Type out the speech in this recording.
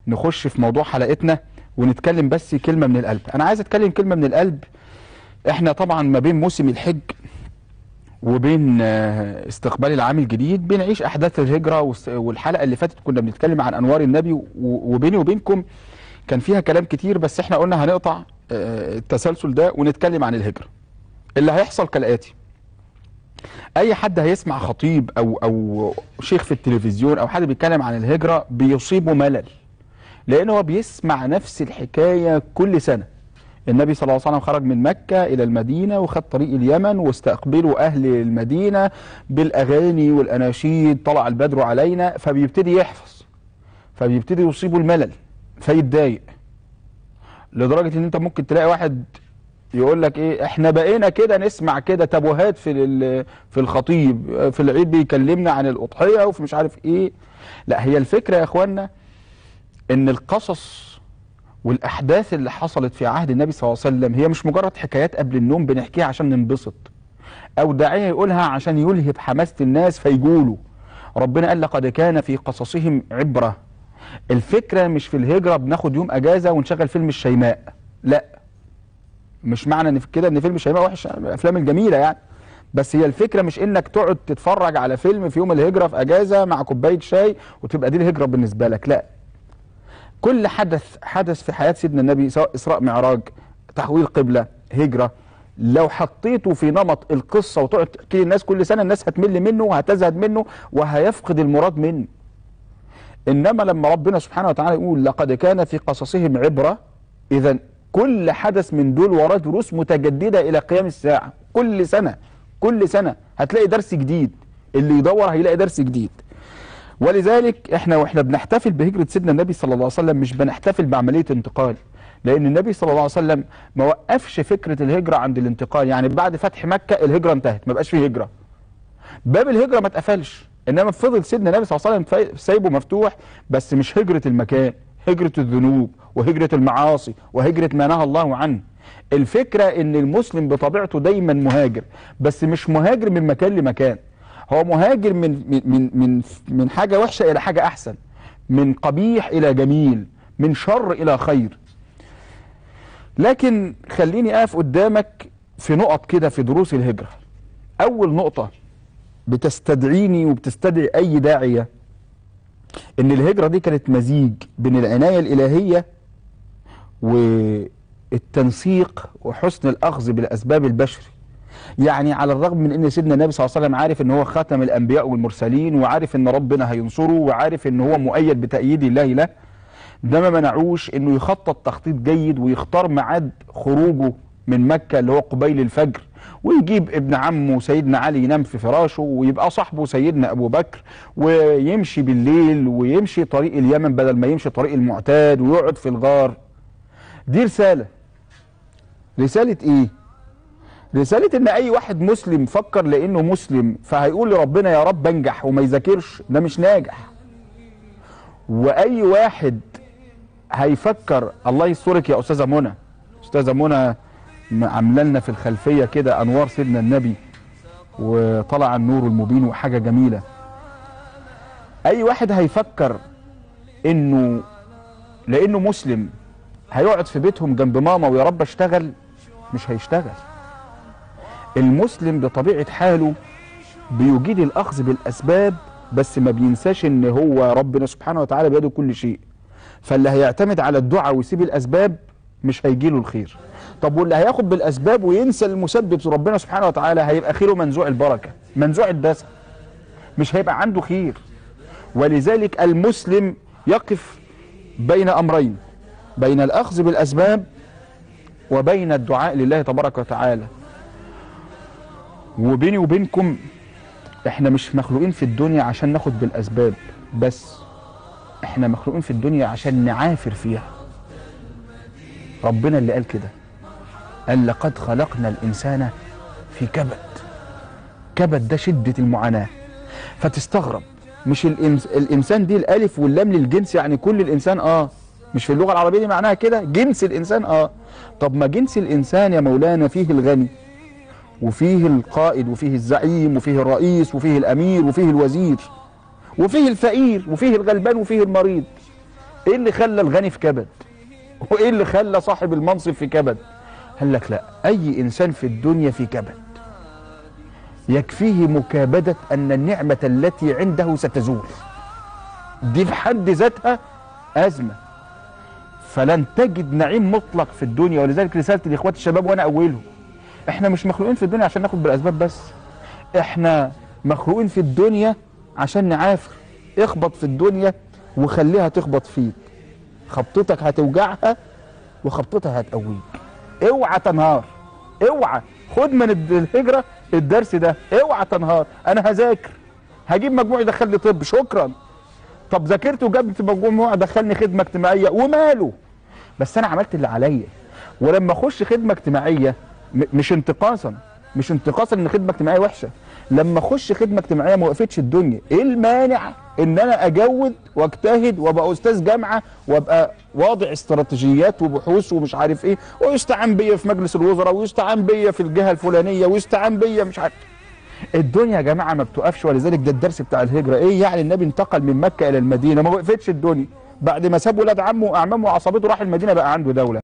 نخش في موضوع حلقتنا ونتكلم بس كلمة من القلب انا عايز اتكلم كلمة من القلب احنا طبعا ما بين موسم الحج وبين آه، استقبال العام الجديد بنعيش احداث الهجرة والس- والحلقة اللي فاتت كنا بنتكلم عن انوار النبي و- وبيني وبينكم كان فيها كلام كتير بس احنا قلنا هنقطع آه، التسلسل ده ونتكلم عن الهجرة اللي هيحصل كالآتي اي حد هيسمع خطيب او او شيخ في التلفزيون او حد بيتكلم عن الهجرة بيصيبه ملل لان هو بيسمع نفس الحكاية كل سنة النبي صلى الله عليه وسلم خرج من مكة إلى المدينة وخد طريق اليمن واستقبلوا أهل المدينة بالأغاني والأناشيد طلع البدر علينا فبيبتدي يحفظ فبيبتدي يصيبه الملل فيتضايق لدرجة إن أنت ممكن تلاقي واحد يقول لك ايه احنا بقينا كده نسمع كده تبوهات في ال- في الخطيب في العيد بيكلمنا عن الاضحيه وفي مش عارف ايه لا هي الفكره يا اخوانا ان القصص والاحداث اللي حصلت في عهد النبي صلى الله عليه وسلم هي مش مجرد حكايات قبل النوم بنحكيها عشان ننبسط او داعيه يقولها عشان يلهب حماسه الناس فيقولوا ربنا قال لقد كان في قصصهم عبره الفكره مش في الهجره بناخد يوم اجازه ونشغل فيلم الشيماء لا مش معنى ان في كده ان فيلم الشيماء وحش الافلام الجميله يعني بس هي الفكره مش انك تقعد تتفرج على فيلم في يوم الهجره في اجازه مع كوبايه شاي وتبقى دي الهجره بالنسبه لك لا كل حدث حدث في حياه سيدنا النبي سواء اسراء معراج تحويل قبله هجره لو حطيته في نمط القصه وتقعد تحكي للناس كل سنه الناس هتمل منه وهتزهد منه وهيفقد المراد منه انما لما ربنا سبحانه وتعالى يقول لقد كان في قصصهم عبره اذا كل حدث من دول وراه دروس متجدده الى قيام الساعه كل سنه كل سنه هتلاقي درس جديد اللي يدور هيلاقي درس جديد ولذلك احنا واحنا بنحتفل بهجره سيدنا النبي صلى الله عليه وسلم مش بنحتفل بعمليه انتقال لان النبي صلى الله عليه وسلم ما وقفش فكره الهجره عند الانتقال يعني بعد فتح مكه الهجره انتهت ما بقاش فيه هجره باب الهجره ما اتقفلش انما فضل سيدنا النبي صلى الله عليه وسلم فا- سايبه مفتوح بس مش هجره المكان هجره الذنوب وهجره المعاصي وهجره ما نهى الله عنه الفكره ان المسلم بطبيعته دايما مهاجر بس مش مهاجر من مكان لمكان هو مهاجر من من من من, من حاجه وحشه الى حاجه احسن من قبيح الى جميل من شر الى خير لكن خليني اقف قدامك في نقط كده في دروس الهجره اول نقطه بتستدعيني وبتستدعي اي داعيه ان الهجره دي كانت مزيج بين العنايه الالهيه والتنسيق وحسن الاخذ بالاسباب البشري يعني على الرغم من ان سيدنا النبي صلى الله عليه وسلم عارف ان هو خاتم الانبياء والمرسلين وعارف ان ربنا هينصره وعارف ان هو مؤيد بتأييد الله له ده ما منعوش انه يخطط تخطيط جيد ويختار ميعاد خروجه من مكة اللي هو قبيل الفجر ويجيب ابن عمه سيدنا علي ينام في فراشه ويبقى صاحبه سيدنا ابو بكر ويمشي بالليل ويمشي طريق اليمن بدل ما يمشي طريق المعتاد ويقعد في الغار دي رسالة رسالة ايه رسالة ان اي واحد مسلم فكر لانه مسلم فهيقول لربنا يا رب انجح وما يذاكرش ده مش ناجح واي واحد هيفكر الله يسترك يا استاذه منى استاذه منى م- عامله لنا في الخلفيه كده انوار سيدنا النبي وطلع النور المبين وحاجه جميله اي واحد هيفكر انه لانه مسلم هيقعد في بيتهم جنب ماما ويا رب اشتغل مش هيشتغل المسلم بطبيعه حاله بيجيد الاخذ بالاسباب بس ما بينساش ان هو ربنا سبحانه وتعالى بيده كل شيء فاللي هيعتمد على الدعاء ويسيب الاسباب مش هيجيله الخير طب واللي هياخد بالاسباب وينسى المسبب ربنا سبحانه وتعالى هيبقى خيره منزوع البركه منزوع الدسم مش هيبقى عنده خير ولذلك المسلم يقف بين امرين بين الاخذ بالاسباب وبين الدعاء لله تبارك وتعالى وبيني وبينكم احنا مش مخلوقين في الدنيا عشان ناخد بالاسباب بس احنا مخلوقين في الدنيا عشان نعافر فيها ربنا اللي قال كده قال لقد خلقنا الانسان في كبد كبد ده شدة المعاناة فتستغرب مش الإنس... الانسان دي الالف واللام للجنس يعني كل الانسان اه مش في اللغة العربية دي معناها كده جنس الانسان اه طب ما جنس الانسان يا مولانا فيه الغني وفيه القائد وفيه الزعيم وفيه الرئيس وفيه الامير وفيه الوزير وفيه الفقير وفيه الغلبان وفيه المريض ايه اللي خلى الغني في كبد وايه اللي خلى صاحب المنصب في كبد قال لك لا اي انسان في الدنيا في كبد يكفيه مكابدة ان النعمة التي عنده ستزول دي في حد ذاتها ازمة فلن تجد نعيم مطلق في الدنيا ولذلك رسالتي لاخوات الشباب وانا اولهم احنا مش مخلوقين في الدنيا عشان ناخد بالاسباب بس احنا مخلوقين في الدنيا عشان نعافر اخبط في الدنيا وخليها تخبط فيك خبطتك هتوجعها وخبطتها هتقويك اوعى تنهار اوعى خد من الد- الهجرة الدرس ده اوعى تنهار انا هذاكر هجيب مجموع يدخلني طب شكرا طب ذاكرت وجبت مجموع دخلني خدمة اجتماعية وماله بس انا عملت اللي عليا ولما اخش خدمة اجتماعية م- مش انتقاصا مش انتقاصا ان خدمة اجتماعية وحشة لما اخش خدمة اجتماعية ما وقفتش الدنيا ايه المانع ان انا اجود واجتهد وابقى استاذ جامعة وابقى واضع استراتيجيات وبحوث ومش عارف ايه ويستعان بيا في مجلس الوزراء ويستعان بيا في الجهة الفلانية ويستعان بيا مش عارف الدنيا يا جماعه ما بتقفش ولذلك ده الدرس بتاع الهجره ايه يعني النبي انتقل من مكه الى المدينه ما وقفتش الدنيا بعد ما ساب ولاد عمه واعمامه وعصابته راح المدينه بقى عنده دوله